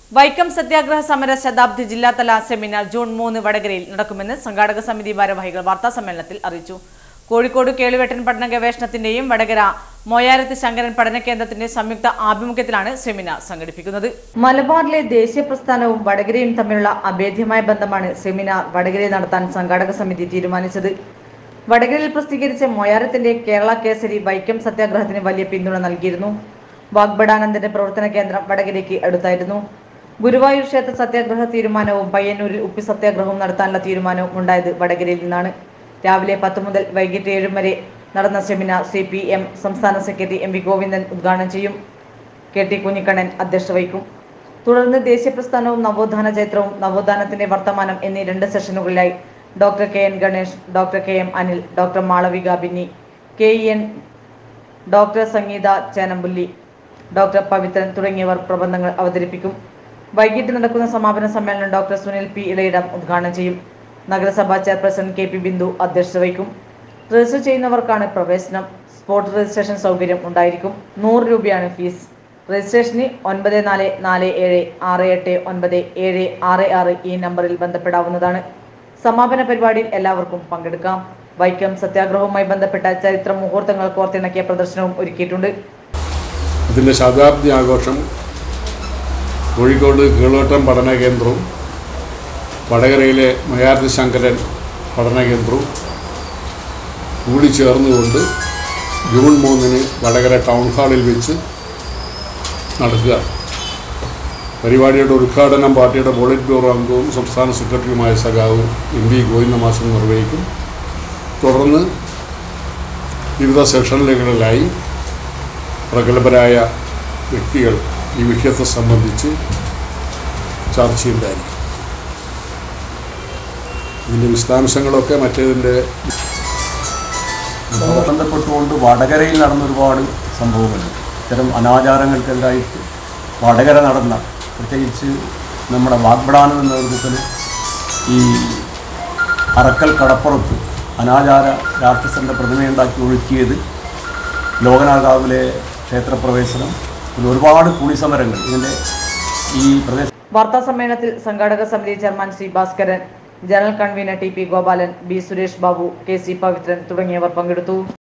വൈക്കം സത്യാഗ്രഹ സമര ശതാബ്ദി ജില്ലാതല seminar June മൂന്ന് വടകരയിൽ നടക്കുമെന്ന് സംഘാടക സമിതി ഭാരവാഹികൾ വാർത്താ സമ്മേളനത്തിൽ അറിയിച്ചു കോഴിക്കോട് കേളുവെട്ടൻ പഠന ഗവേഷണത്തിന്റെയും വടകര മൊയാരത്ത് ശങ്കരൻ പഠന കേന്ദ്രത്തിന്റെ സംയുക്ത ആഭിമുഖ്യത്തിലാണ് സെമിനാർ സംഘടിപ്പിക്കുന്നത് മലബാറിലെ ദേശീയ പ്രസ്ഥാനവും വടകരയും തമ്മിലുള്ള അഭേദ്യമായ ബന്ധമാണ് സെമിനാർ വടകരയിൽ നടത്താൻ സംഘാടക സമിതി തീരുമാനിച്ചത് വടകരയിൽ പ്രസിദ്ധീകരിച്ച മൊയാരത്തിന്റെ കേരള കേസരി വൈക്കം സത്യാഗ്രഹത്തിന് വലിയ പിന്തുണ നൽകിയിരുന്നു വാഗ്ബടാനന്ദന്റെ പ്രവർത്തന കേന്ദ്രം വടകരയ്ക്ക് അടുത്തായിരുന്നു ഗുരുവായൂർ ക്ഷേത്ര സത്യാഗ്രഹ തീരുമാനവും പയ്യന്നൂരിൽ ഉപ്പി സത്യാഗ്രഹവും നടത്താനുള്ള തീരുമാനവും ഉണ്ടായത് വടകരയിൽ നിന്നാണ് രാവിലെ പത്ത് മുതൽ വൈകിട്ട് ഏഴും വരെ നടന്ന സെമിനാർ സി പി എം സംസ്ഥാന സെക്രട്ടറി എം വി ഗോവിന്ദൻ ഉദ്ഘാടനം ചെയ്യും കെ ടി കുഞ്ഞിക്കണ്ണൻ അധ്യക്ഷത വഹിക്കും തുടർന്ന് ദേശീയ പ്രസ്ഥാനവും നവോത്ഥാന ചരിത്രവും നവോത്ഥാനത്തിന്റെ വർത്തമാനം എന്നീ രണ്ട് സെഷനുകളിലായി doctor K N Ganesh doctor K M Anil doctor Malavika Binni K E N doctor Sangeetha Chenampulli doctor Pavithran തുടങ്ങിയവർ പ്രബന്ധങ്ങൾ അവതരിപ്പിക്കും വൈകിട്ട് നടക്കുന്ന സമാപന സമ്മേളനം ഡോക്ടർ സുനിൽ പി ഇളയിടം ഉദ്ഘാടനം ചെയ്യും നഗരസഭാ ചെയർപേഴ്സൺ കെ പി ബിന്ദു അധ്യക്ഷത വഹിക്കും രജിസ്റ്റർ ചെയ്യുന്നവർക്കാണ് പ്രവേശനം സ്പോട്ട് രജിസ്ട്രേഷൻ സൗകര്യം ഉണ്ടായിരിക്കും നൂറ് രൂപയാണ് ഫീസ് രജിസ്ട്രേഷന് ഒൻപത് നാല് നാല് ഏഴ് ആറ് എട്ട് ഒൻപത് ഏഴ് ആറ് ആറ് ഈ നമ്പറിൽ ബന്ധപ്പെടാവുന്നതാണ് സമാപന പരിപാടിയിൽ എല്ലാവർക്കും പങ്കെടുക്കാം വൈക്കം സത്യാഗ്രഹവുമായി ബന്ധപ്പെട്ട ചരിത്ര മുഹൂർത്തങ്ങൾ കോർത്തിണക്കിയ പ്രദർശനവും ഒരുക്കിയിട്ടുണ്ട് അതിൻ്റെ ശതാബ്ദി ആഘോഷം കോഴിക്കോട് കീഴോട്ടം പഠന കേന്ദ്രവും വടകരയിലെ മയാർത്തി ശങ്കരൻ പഠന കേന്ദ്രവും കൂടി ചേർന്നുകൊണ്ട് ജൂൺ മൂന്നിന് വടകര ടൗൺ ഹാളിൽ വെച്ച് നടക്കുക പരിപാടിയുടെ ഉദ്ഘാടനം പാർട്ടിയുടെ പോളിറ്റ് ബ്യൂറോ അംഗവും സംസ്ഥാന സെക്രട്ടറിയുമായ സഖാവ് എം വി ഗോവിന്ദമാസം നിർവഹിക്കും തുടർന്ന് വിവിധ സെഷനുകളിലായി പ്രഗത്ഭരായ വ്യക്തികൾ ഈ വിഷയത്തെ സംബന്ധിച്ച് ചർച്ചയുണ്ടായിരിക്കും ഇതിൻ്റെ വിശദാംശങ്ങളൊക്കെ മറ്റേതിൻ്റെ ഇതുമായി ബന്ധപ്പെട്ടുകൊണ്ട് വടകരയിൽ നടന്ന ഒരുപാട് സംഭവങ്ങളുണ്ട് ഇത്തരം അനാചാരങ്ങൾക്കെതിരായിട്ട് വടകര നടന്ന പ്രത്യേകിച്ച് നമ്മുടെ വാഗ്ബടാനന്ദ നേതൃത്വത്തിൽ ഈ അറക്കൽ കടപ്പുറത്ത് അനാചാര രാക്ഷസന്റെ പ്രതിമയുണ്ടാക്കി ഒഴുക്കിയത് ലോകനാകാവിലെ ക്ഷേത്രപ്രവേശനം പിന്നെ ഒരുപാട് കുളിസമരങ്ങൾ ഇതിൻ്റെ ഈ പ്രദേശ വാർത്താ സമ്മേളനത്തിൽ സംഘാടക സമിതി chairman C Bhaskaran general convener T P Gopalan B Suresh Babu K C Pavithran തുടങ്ങിയവർ പങ്കെടുത്തു